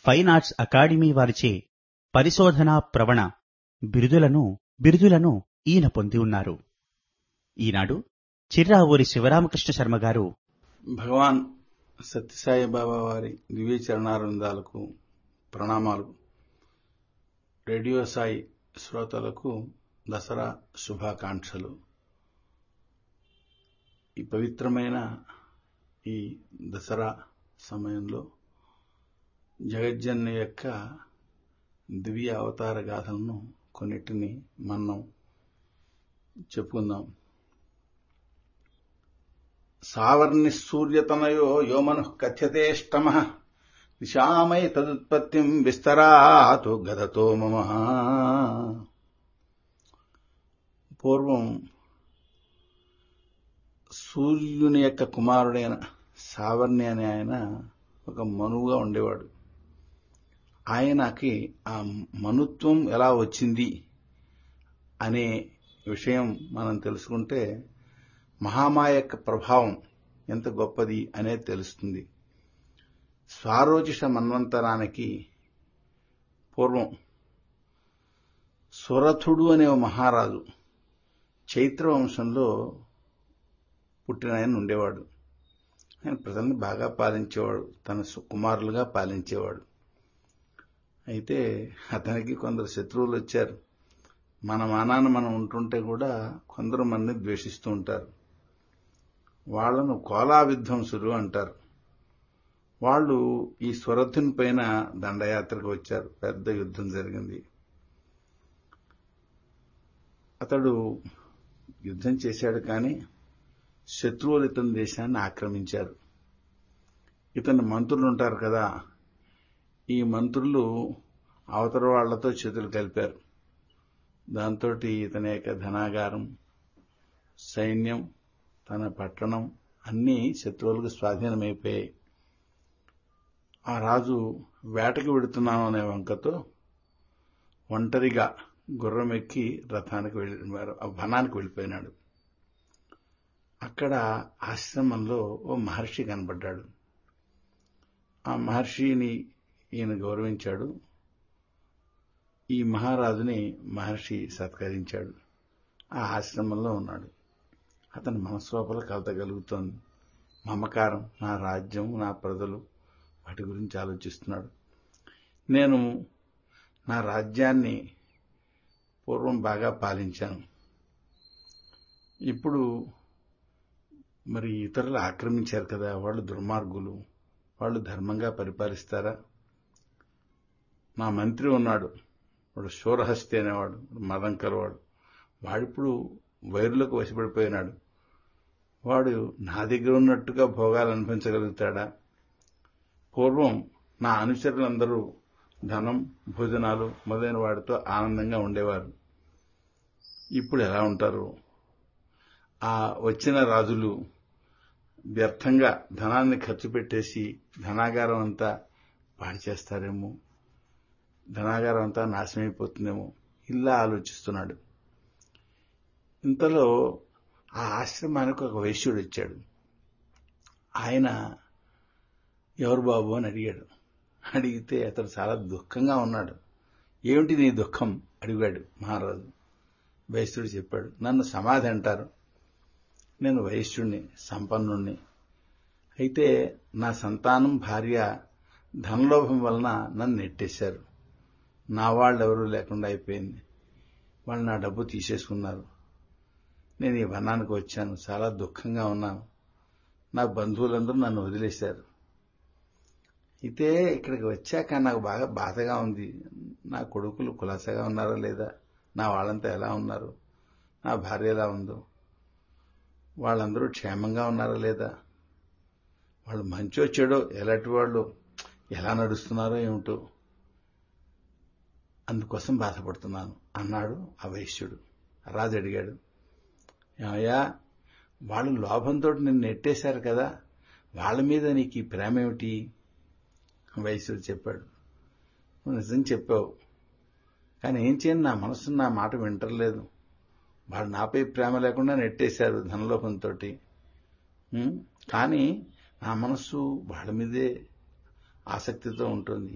fine arts academy వారిచే పరిశోధనా ప్రవణ బిరుదులను బిరుదులను ఈయన పొంది ఉన్నారు ఈనాడు చిర్రావూరి శివరామకృష్ణ శర్మ గారు భగవాన్ సత్యసాయి బాబా వారి దివ్య చరణారందాలకు ప్రణామాలు రేడియో సాయి శ్రోతలకు దసరా శుభాకాంక్షలు ఈ పవిత్రమైన ఈ దసరా సమయంలో జగజ్జన్య యొక్క దివ్య అవతార గాథలను కొన్నిటిని మనం చెప్పుకుందాం సావర్ణి సూర్యతనయో యోమను కథ్యతేష్టమ దిశామై తదుత్పత్తిం విస్తరాతు గదతో మమ పూర్వం సూర్యుని యొక్క కుమారుడైన సావర్ణి అనే ఆయన ఒక మనువుగా ఉండేవాడు ఆయనకి ఆ మనుత్వం ఎలా వచ్చింది అనే విషయం మనం తెలుసుకుంటే మహామాయ యొక్క ప్రభావం ఎంత గొప్పది అనేది తెలుస్తుంది స్వారోచిష మన్వంతరానికి పూర్వం సురథుడు అనే మహారాజు చైత్రవంశంలో పుట్టిన ఆయన ఉండేవాడు ఆయన ప్రజల్ని బాగా పాలించేవాడు తన కుమారులుగా పాలించేవాడు అయితే అతనికి కొందరు శత్రువులు వచ్చారు మన మానాన్ని మనం ఉంటుంటే కూడా కొందరు మనని ద్వేషిస్తూ ఉంటారు వాళ్లను కోలా విధ్వంసులు అంటారు వాళ్ళు ఈ స్వరథుని పైన దండయాత్రకు వచ్చారు పెద్ద యుద్ధం జరిగింది అతడు యుద్ధం చేశాడు కానీ శత్రువులు ఇతని దేశాన్ని ఆక్రమించారు ఇతని మంత్రులు ఉంటారు కదా ఈ మంత్రులు అవతల వాళ్లతో చేతులు కలిపారు దాంతో ఇతని యొక్క ధనాగారం సైన్యం తన పట్టణం అన్నీ శత్రువులకు స్వాధీనమైపోయాయి ఆ రాజు వేటకి వెడుతున్నాను అనే వంకతో ఒంటరిగా గుర్రం ఎక్కి రథానికి వెళ్ళి వనానికి వెళ్ళిపోయినాడు అక్కడ ఆశ్రమంలో ఓ మహర్షి కనబడ్డాడు ఆ మహర్షిని ఈయన గౌరవించాడు ఈ మహారాజుని మహర్షి సత్కరించాడు ఆ ఆశ్రమంలో ఉన్నాడు అతని మనస్లోపల కలత కలుగుతోంది మమకారం నా రాజ్యం నా ప్రజలు వాటి గురించి ఆలోచిస్తున్నాడు నేను నా రాజ్యాన్ని పూర్వం బాగా పాలించాను ఇప్పుడు మరి ఇతరులు ఆక్రమించారు కదా వాళ్ళు దుర్మార్గులు వాళ్ళు ధర్మంగా పరిపాలిస్తారా నా మంత్రి ఉన్నాడు వాడు శూరహస్తి అనేవాడు మదం కలవాడు వాడిప్పుడు వైరులకు వశపడిపోయినాడు వాడు నా దగ్గర ఉన్నట్టుగా భోగాలు అనిపించగలుగుతాడా పూర్వం నా అనుచరులందరూ ధనం భోజనాలు మొదలైన వాటితో ఆనందంగా ఉండేవారు ఇప్పుడు ఎలా ఉంటారు ఆ వచ్చిన రాజులు వ్యర్థంగా ధనాన్ని ఖర్చు పెట్టేసి ధనాగారం అంతా పాడి చేస్తారేమో ధనాగారం అంతా నాశనమైపోతుందేమో ఇలా ఆలోచిస్తున్నాడు ఇంతలో ఆ ఆశ్రమానికి ఒక వైశ్యుడు వచ్చాడు ఆయన ఎవరు బాబు అని అడిగాడు అడిగితే అతడు చాలా దుఃఖంగా ఉన్నాడు ఏమిటి నీ దుఃఖం అడిగాడు మహారాజు వైశ్యుడు చెప్పాడు నన్ను సమాధి అంటారు నేను వైశ్యుణ్ణి సంపన్నుణ్ణి అయితే నా సంతానం భార్య ధనలోభం వలన నన్ను నెట్టేశారు నా వాళ్ళు ఎవరూ లేకుండా అయిపోయింది వాళ్ళు నా డబ్బు తీసేసుకున్నారు నేను ఈ వనానికి వచ్చాను చాలా దుఃఖంగా ఉన్నాను నా బంధువులందరూ నన్ను వదిలేశారు అయితే ఇక్కడికి వచ్చాక నాకు బాగా బాధగా ఉంది నా కొడుకులు కులాసగా ఉన్నారా లేదా నా వాళ్ళంతా ఎలా ఉన్నారు నా భార్య ఎలా ఉందో వాళ్ళందరూ క్షేమంగా ఉన్నారా లేదా వాళ్ళు మంచో చెడో ఎలాంటి వాళ్ళు ఎలా నడుస్తున్నారో ఏమిటో అందుకోసం బాధపడుతున్నాను అన్నాడు ఆ వైశ్యుడు రాజు అడిగాడు ఏమయ్యా వాళ్ళు లోభంతో నిన్ను నెట్టేశారు కదా వాళ్ళ మీద నీకు ఈ ప్రేమ ఏమిటి వైశ్యుడు చెప్పాడు నువ్వు నిజం చెప్పావు కానీ ఏం చేయను నా మనసు నా మాట వింటలేదు వాళ్ళు నాపై ప్రేమ లేకుండా నెట్టేశారు ధనలోపంతో కానీ నా మనస్సు వాళ్ళ మీదే ఆసక్తితో ఉంటుంది